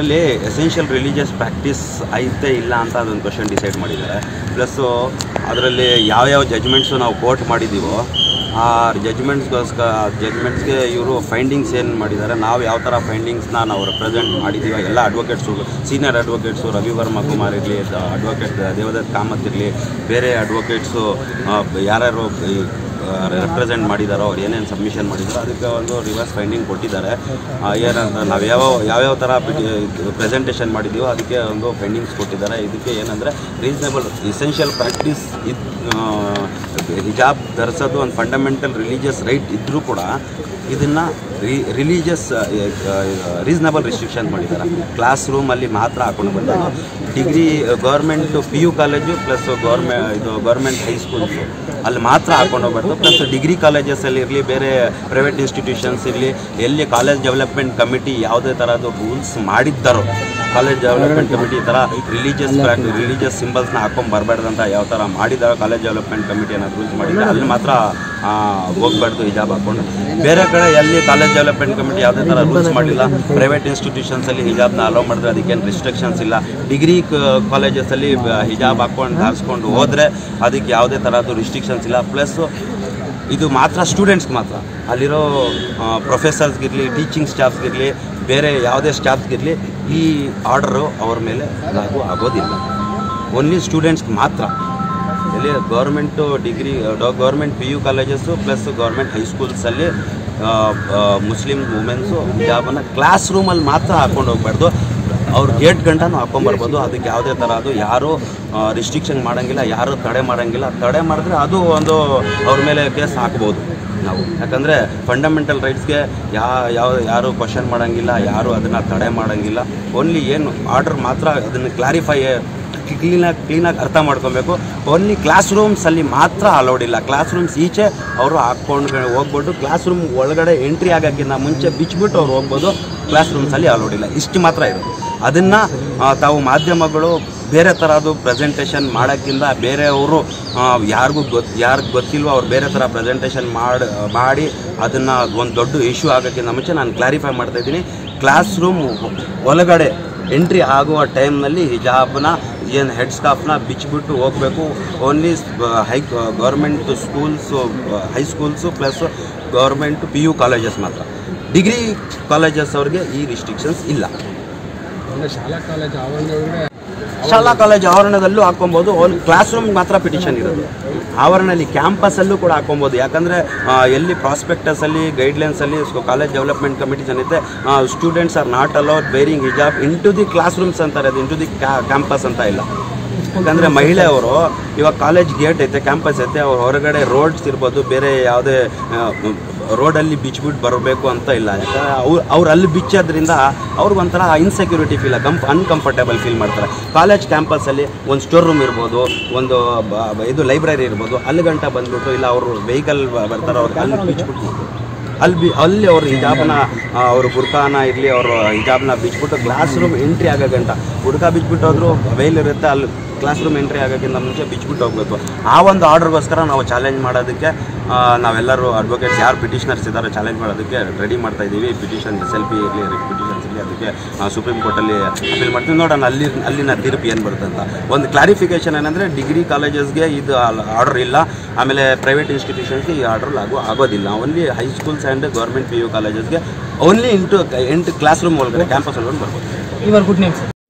ಅದರಲ್ಲಿ essential religious practice ಐತೆ ಇಲ್ಲ ಅಂತ ಅದೊಂದು ಕ್ವಶನ್ ಡಿಸೈಡ್ ಮಾಡಿದ್ದಾರೆ ಪ್ಲಸ್ಸು ಅದರಲ್ಲಿ ಯಾವ್ಯಾವ ಜಜ್ಮೆಂಟ್ಸು ನಾವು ಕೋರ್ಟ್ ಮಾಡಿದ್ದೀವೋ ಆ ಜಜ್ಮೆಂಟ್ಸ್ಗೋಸ್ಕರ ಜಜ್ಮೆಂಟ್ಸ್ಗೆ ಇವರು ಫೈಂಡಿಂಗ್ಸ್ ಏನು ಮಾಡಿದ್ದಾರೆ ನಾವು ಯಾವ ಥರ ಫೈಂಡಿಂಗ್ಸ್ನ ನಾವು ರೆಪ್ರೆಸೆಂಟ್ ಮಾಡಿದ್ದೀವಿ ಎಲ್ಲ advocates senior advocates Ravi Varma Kumar ಇರಲಿ ಅಡ್ವೊಕೇಟ್ ದೇವದತ್ ಕಾಮತ್ ಇರಲಿ ಬೇರೆ ಅಡ್ವೊಕೇಟ್ಸು ಯಾರ್ಯಾರು ಈ ರೆಪ್ರೆಸೆಂಟ್ ಮಾಡಿದಾರೋ ಅವ್ರು ಏನೇನು ಸಬ್ಮಿಷನ್ ಮಾಡಿದಾರೋ ಅದಕ್ಕೆ ಒಂದು ರಿವರ್ಸ್ ಫೈಂಡಿಂಗ್ ಕೊಟ್ಟಿದ್ದಾರೆ ಆ, ಏನಂತ ನಾವು ಯಾವ ಯಾವ್ಯಾವ ಥರ ಪ್ರೆಸೆಂಟೇಷನ್ ಮಾಡಿದ್ದೀವೋ ಅದಕ್ಕೆ ಒಂದು ಫೈಂಡಿಂಗ್ಸ್ ಕೊಟ್ಟಿದ್ದಾರೆ ಇದಕ್ಕೆ ಏನಂದರೆ ರೀಸನೇಬಲ್ ಇಸೆನ್ಷಿಯಲ್ ಪ್ರಾಕ್ಟೀಸ್ ಇದ್ ಹಿಜಾಬ್ ಧರಿಸೋದು ಒಂದು ಫಂಡಮೆಂಟಲ್ ರಿಲಿಜಿಯಸ್ ರೈಟ್ ಇದ್ದರೂ ಕೂಡ ಇದನ್ನು ರಿ ರಿಲಿಜಿಯಸ್ ರೀಸನಬಲ್ ರಿಸ್ಟ್ರಿಕ್ಷನ್ ಮಾಡಿದ್ದಾರೆ ಕ್ಲಾಸ್ ರೂಮಲ್ಲಿ ಮಾತ್ರ ಹಾಕೊಂಡು ಬಂದಾಗ degree government P U college plus ಗೌರ್ಮೆ ಇದು ಗೌರ್ಮೆಂಟ್ ಹೈಸ್ಕೂಲ್ಸು ಅಲ್ಲಿ ಮಾತ್ರ ಹಾಕೊಂಡು ಹೋಗ್ಬಾರ್ದು ಪ್ಲಸ್ ಡಿಗ್ರಿ ಕಾಲೇಜಸಲ್ಲಿ ಇರಲಿ ಬೇರೆ ಪ್ರೈವೇಟ್ ಇನ್ಸ್ಟಿಟ್ಯೂಷನ್ಸ್ ಇರಲಿ ಎಲ್ಲಿ ಕಾಲೇಜ್ ಡೆವಲಪ್ಮೆಂಟ್ ಕಮಿಟಿ ಯಾವುದೇ ಥರದ್ದು ರೂಲ್ಸ್ ಮಾಡಿದ್ದಾರೋ ಕಾಲೇಜ್ ಡೆವಲಪ್ಮೆಂಟ್ ಕಮಿಟಿ ಈ ಥರ ರಿಲಿಜಿಯಸ್ ರಿಲಿಜಿಯಸ್ ಸಿಂಬಲ್ಸ್ನ ಹಾಕೊಂಡು ಬರಬಾರ್ದು ಅಂತ ಯಾವ ಥರ ಮಾಡಿದಾರೋ ಕಾಲೇಜ್ ಡೆವಲಪ್ಮೆಂಟ್ ಕಮಿಟಿ ಏನಾದ್ರು ರೂಲ್ಸ್ ಮಾಡಿದ್ರೆ ಅಲ್ಲಿ ಮಾತ್ರ ಆ, ಹೋಗ್ಬಾರ್ದು ಹಿಜಾಬ್ ಹಾಕೊಂಡು ಬೇರೆ ಕಡೆ ಎಲ್ಲಿ ಕಾಲೇಜ್ ಡೆವಲಪ್ಮೆಂಟ್ ಕಮಿಟಿ ಯಾವುದೇ ಥರ ರೂಲ್ಸ್ ಮಾಡಿಲ್ಲ ಪ್ರೈವೇಟ್ ಇನ್ಸ್ಟಿಟ್ಯೂಷನ್ಸಲ್ಲಿ ಹಿಜಾಬ್ನ ಅಲೋ ಮಾಡಿದ್ರೆ ಅದಕ್ಕೇನು ರಿಸ್ಟ್ರಿಕ್ಷನ್ಸ್ ಇಲ್ಲ ಡಿಗ್ರಿ ಕಾಲೇಜಸಲ್ಲಿ ಹಿಜಾಬ್ ಹಾಕೊಂಡು ಧಾರಿಸ್ಕೊಂಡು ಹೋದರೆ ಅದಕ್ಕೆ ಯಾವುದೇ ಥರದ್ದು ರಿಸ್ಟ್ರಿಕ್ಷನ್ಸ್ ಇಲ್ಲ ಪ್ಲಸ್ಸು ಇದು ಮಾತ್ರ ಸ್ಟೂಡೆಂಟ್ಸ್ಗೆ ಮಾತ್ರ ಅಲ್ಲಿರೋ ಪ್ರೊಫೆಸರ್ಸ್ಗಿರಲಿ ಟೀಚಿಂಗ್ ಸ್ಟಾಫ್ಸ್ಗಿರಲಿ ಬೇರೆ ಯಾವುದೇ ಸ್ಟಾಫ್ಸ್ಗಿರಲಿ ಈ ಆರ್ಡರು ಅವ್ರ ಮೇಲೆ ಲಾಗು ಆಗೋದಿಲ್ಲ ಓನ್ಲಿ ಸ್ಟೂಡೆಂಟ್ಸ್ಗೆ ಮಾತ್ರ ಇಲ್ಲಿ government degree government P U colleges plus government ಹೈಸ್ಕೂಲ್ಸಲ್ಲಿ ಮುಸ್ಲಿಂ ವುಮೆನ್ಸು ಹಿಜಾಬನ್ನು ಕ್ಲಾಸ್ ರೂಮಲ್ಲಿ ಮಾತ್ರ ಹಾಕೊಂಡು ಹೋಗ್ಬಾರ್ದು ಅವ್ರು ಗೇಟ್ ಗಂಟನೂ ಹಾಕೊಂಬರ್ಬೋದು ಅದಕ್ಕೆ ಯಾವುದೇ ಥರ ಅದು ಯಾರೂ ರಿಸ್ಟ್ರಿಕ್ಷನ್ ಮಾಡೋಂಗಿಲ್ಲ ಯಾರೂ ತಡೆ ಮಾಡೋಂಗಿಲ್ಲ ತಡೆ ಮಾಡಿದ್ರೆ ಅದು ಒಂದು ಅವ್ರ ಮೇಲೆ ಕೇಸ್ ಹಾಕ್ಬೋದು ನಾವು ಯಾಕಂದರೆ ಫಂಡಮೆಂಟಲ್ ರೈಟ್ಸ್ಗೆ ಯಾ ಯಾವ ಯಾರು ಕ್ವಶನ್ ಮಾಡೋಂಗಿಲ್ಲ ಯಾರು ಅದನ್ನು ತಡೆ ಮಾಡೋಂಗಿಲ್ಲ ಓನ್ಲಿ ಏನು ಆರ್ಡರ್ ಮಾತ್ರ ಅದನ್ನು ಕ್ಲಾರಿಫೈ ಕ್ಲೀನಾಗಿ ಕ್ಲೀನಾಗಿ ಅರ್ಥ ಮಾಡ್ಕೊಬೇಕು ಓನ್ಲಿ ಕ್ಲಾಸ್ ರೂಮ್ಸಲ್ಲಿ ಮಾತ್ರ ಅಲೌಡ್ ಇಲ್ಲ ಕ್ಲಾಸ್ ರೂಮ್ಸ್ ಈಚೆ ಅವರು ಹಾಕ್ಕೊಂಡು ಹೋಗ್ಬೋದು ಕ್ಲಾಸ್ ರೂಮ್ ಒಳಗಡೆ ಎಂಟ್ರಿ ಆಗೋಕ್ಕಿಂತ ಮುಂಚೆ ಬಿಚ್ಬಿಟ್ಟು ಅವ್ರು ಹೋಗ್ಬೋದು ಕ್ಲಾಸ್ ರೂಮ್ಸಲ್ಲಿ ಅಲೌಡ್ ಇಲ್ಲ ಇಷ್ಟು ಮಾತ್ರ ಇರೋದು ಅದನ್ನು ತಾವು ಮಾಧ್ಯಮಗಳು ಬೇರೆ ಥರದ್ದು ಪ್ರೆಸೆಂಟೇಷನ್ ಮಾಡೋಕ್ಕಿಂತ ಬೇರೆಯವರು ಯಾರಿಗೂ ಗೊತ್ತು ಯಾರಿಗೆ ಗೊತ್ತಿಲ್ವೋ ಅವ್ರು ಬೇರೆ ಥರ ಪ್ರೆಸೆಂಟೇಷನ್ ಮಾಡಿ ಮಾಡಿ ಅದನ್ನು ಒಂದು ದೊಡ್ಡ ಇಶ್ಯೂ ಆಗೋಕ್ಕಿಂತ ಮುಂಚೆ ನಾನು ಕ್ಲಾರಿಫೈ ಮಾಡ್ತಾಯಿದ್ದೀನಿ ಕ್ಲಾಸ್ ರೂಮ್ ಒಳಗಡೆ ಎಂಟ್ರಿ ಆಗುವ ಟೈಮ್ನಲ್ಲಿ ಹಿಜಾಬ್ನ ಏನು ಹೆಡ್ ಸ್ಟಾಫ್ನ ಬಿಚ್ಚಿಬಿಟ್ಟು ಹೋಗಬೇಕು only high government schools high schools plus government P U colleges ಮಾತ್ರ ಡಿಗ್ರಿ ಕಾಲೇಜಸ್ ಅವ್ರಿಗೆ ಈ ರಿಸ್ಟ್ರಿಕ್ಷನ್ಸ್ ಇಲ್ಲ ಅಂದ್ರೆ ಶಾಲಾ ಕಾಲೇಜ್ ಆವರಣ ಒಳಗಡೆ ಶಾಲಾ ಕಾಲೇಜ್ ಆವರಣದಲ್ಲೂ ಹಾಕೊಬೋದು ಒಂದು ಕ್ಲಾಸ್ ರೂಮ್ ಮಾತ್ರ ಪಿಟಿಷನ್ ಇರೋದು ಆವರಣದಲ್ಲಿ ಕ್ಯಾಂಪಸಲ್ಲೂ ಕೂಡ ಹಾಕೊಬೋದು ಯಾಕಂದರೆ ಎಲ್ಲಿ ಪ್ರಾಸ್ಪೆಕ್ಟಸಲ್ಲಿ ಗೈಡ್ಲೈನ್ಸಲ್ಲಿ ಕಾಲೇಜ್ ಡೆವಲಪ್ಮೆಂಟ್ ಕಮಿಟೀಸ್ ಏನಿದೆ students are not allowed bearing hijab in to the class rooms ಅಂತಾರೆ ಅದು ಇನ್ ಟು ದಿ ಕ್ಯಾಂಪಸ್ ಅಂತ ಇಲ್ಲ ಯಾಕಂದರೆ ಮಹಿಳೆಯವರು ಇವಾಗ ಕಾಲೇಜ್ ಗೇಟ್ ಐತೆ ಕ್ಯಾಂಪಸ್ ಐತೆ ಅವ್ರ ಹೊರಗಡೆ ರೋಡ್ಸ್ ಇರ್ಬೋದು ಬೇರೆ ಯಾವುದೇ ರೋಡಲ್ಲಿ ಬಿಚ್ಬಿಟ್ಟು ಬರಬೇಕು ಅಂತ ಇಲ್ಲ ಯಾಕಂದರೆ ಅವ್ರು ಅವ್ರು ಅಲ್ಲಿ ಬಿಚ್ಚೋದ್ರಿಂದ ಅವ್ರಿಗೊಂಥರ ಇನ್ಸೆಕ್ಯೂರಿಟಿ ಫೀಲ್ ಕಂಫ್ ಅನ್ಕಂಫರ್ಟೇಬಲ್ ಫೀಲ್ ಮಾಡ್ತಾರೆ ಕಾಲೇಜ್ ಕ್ಯಾಂಪಸಲ್ಲಿ ಒಂದು ಸ್ಟೋರ್ ರೂಮ್ ಇರ್ಬೋದು ಒಂದು ಬ- ಬ- ಇದು ಲೈಬ್ರರಿ ಇರ್ಬೋದು ಅಲ್ಲಿ ಗಂಟ ಬಂದ್ಬಿಟ್ಟು ಇಲ್ಲ ಅವರು ವೆಹಿಕಲ್ ಬರ್ತಾರೆ ಅವ್ರಿಗೆ ಅಲ್ಲಿ ಬಿಚ್ಬಿಟ್ಟು ಅಲ್ಲಿ ಬಿ ಅಲ್ಲಿ ಅವ್ರ ಹಿಜಾಬ್ನ ಅವ್ರ ಬುರ್ಕಾನ ಇರಲಿ ಅವರು ಹಿಜಾಬ್ನ ಬಿಚ್ಬಿಟ್ಟು ಕ್ಲಾಸ್ ರೂಮ್ ಎಂಟ್ರಿ ಆಗೋ ಗಂಟ ಬುರ್ಕಾ ಬಿಚ್ಬಿಟ್ಟು ಹೋದ್ರು ವೇಲ್ ಇರುತ್ತೆ ಅಲ್ಲಿ ಕ್ಲಾಸ್ ರೂಮ್ ಎಂಟ್ರಿ ಆಗೋಕ್ಕಿಂತ ಮುಂಚೆ ಬಿಚ್ಬಿಟ್ಟು ಹೋಗ್ಬೇಕು ಆ ಒಂದು ಆರ್ಡರ್ಗೋಸ್ಕರ ನಾವು ಚಾಲೆಂಜ್ ಮಾಡೋದಕ್ಕೆ ಆ, ನಾವೆಲ್ಲರೂ ಅಡ್ವೊಕೇಟ್ಸ್ ಯಾರು ಪಿಟಿಷನರ್ಸ್ ಇದ್ದಾರೆ ಚಾಲೆಂಜ್ ಮಾಡೋದಕ್ಕೆ ರೆಡಿ ಮಾಡ್ತಾ ಇದ್ದೀವಿ ಪಿಟಿಷನ್ ಎಸ್ ಎಲ್ ಪಿ ಇರಲಿ ಪಿಟಿಷನ್ಸ್ ಇರಲಿ ಅದಕ್ಕೆ ಸುಪ್ರೀಂ ಕೋರ್ಟಲ್ಲಿ ಅಪೀಲ್ ಮಾಡ್ತೀವಿ ನೋಡೋಣ ಅಲ್ಲಿ ಅಲ್ಲಿನ ತೀರ್ಪು ಏನು ಬರುತ್ತೆ ಅಂತ ಒಂದು ಕ್ಲಾರಿಫಿಕೇಶನ್ ಏನಂದರೆ ಡಿಗ್ರಿ ಕಾಲೇಜಸ್ಗೆ ಇದು ಆರ್ಡರ್ ಇಲ್ಲ ಆಮೇಲೆ ಪ್ರೈವೇಟ್ ಇನ್ಸ್ಟಿಟ್ಯೂಷನ್ಸ್ಗೆ ಈ ಆರ್ಡರ್ ಆಗೋ ಆಗೋದಿಲ್ಲ only high schools and government P U ಕಾಲೇಜಸ್ಗೆ ಓನ್ಲಿ ಇಂಟು ಎಂಟು ಕ್ಲಾಸ್ ರೂಮ್ ಒಳಗಡೆ ಕ್ಯಾಂಪಸ್ ಒಳಗಡೆ ಬರ್ಬೋದು ಯುವರ್ ಗುಡ್ ನೇಮ್ ಸರ್